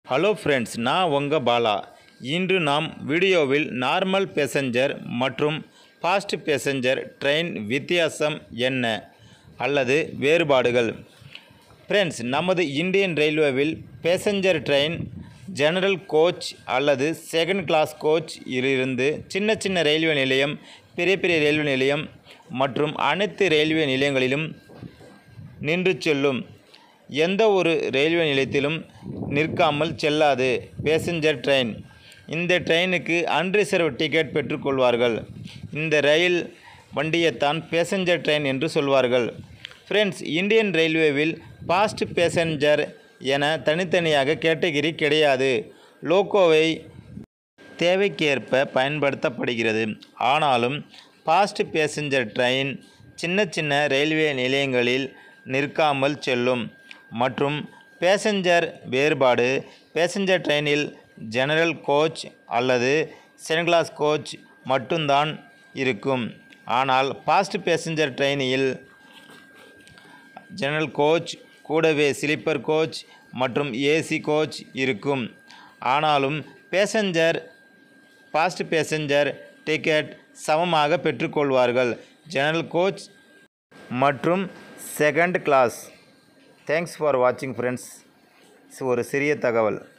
hello friends நான் உங்கள் பாலா இன்று நாம் வீடியோவில் நார்மல் பேசஞ்சர் மற்றும் ஃபாஸ்ட் பேசஞ்சர் ட்ரெயின் வித்தியாசம் என்ன அல்லது வேறுபாடுகள் ஃப்ரெண்ட்ஸ் நமது இந்தியன் ரயில்வேவில் பேசஞ்சர் ட்ரெயின் ஜெனரல் கோச் அல்லது செகண்ட் கிளாஸ் கோச் இலிருந்து சின்ன சின்ன ரயில்வே நிலையம் பெரிய பெரிய ரயில்வே நிலையம் மற்றும் அனைத்து ரயில்வே நிலையங்களிலும் நின்று செல்லும் எந்த ஒரு ரயில்வே நிலையத்திலும் நிற்காமல் செல்லாது பேசஞ்சர் ட்ரெயின் இந்த ட்ரெயினுக்கு அன்ரிசர்வ் டிக்கெட் பெற்றுக்கொள்வார்கள் இந்த ரயில் வண்டியைத்தான் பேசஞ்சர் ட்ரெயின் என்று சொல்வார்கள் ஃப்ரெண்ட்ஸ் இந்தியன் ரயில்வேவில் ஃபாஸ்ட் பேசஞ்சர் என தனித்தனியாக கேட்டகிரி கிடையாது லோகோவை தேவைக்கேற்ப பயன்படுத்தப்படுகிறது ஆனாலும் ஃபாஸ்ட் பேசஞ்சர் ட்ரெயின் சின்ன சின்ன ரயில்வே நிலையங்களில் நிற்காமல் செல்லும் மற்றும் பேசஞ்சர் வேறுபாடு பேசஞ்சர் ட்ரெயினில் ஜெனரல் கோச் அல்லது செகண்ட் கிளாஸ் கோச் மட்டும்தான் இருக்கும் ஆனால் ஃபாஸ்ட் பேசஞ்சர் ட்ரெயினில் ஜெனரல் கோச் கூடவே ஸ்லீப்பர் கோச் மற்றும் ஏசி கோச் இருக்கும் ஆனாலும் பேசஞ்சர் ஃபாஸ்ட் பேசஞ்சர் டிக்கெட் சமமாக பெற்றுக்கொள்வார்கள் ஜெனரல் கோச் மற்றும் செகண்ட் கிளாஸ் தேங்க்ஸ் ஃபார் வாட்சிங் ஃப்ரெண்ட்ஸ் ஒரு சிறிய தகவல்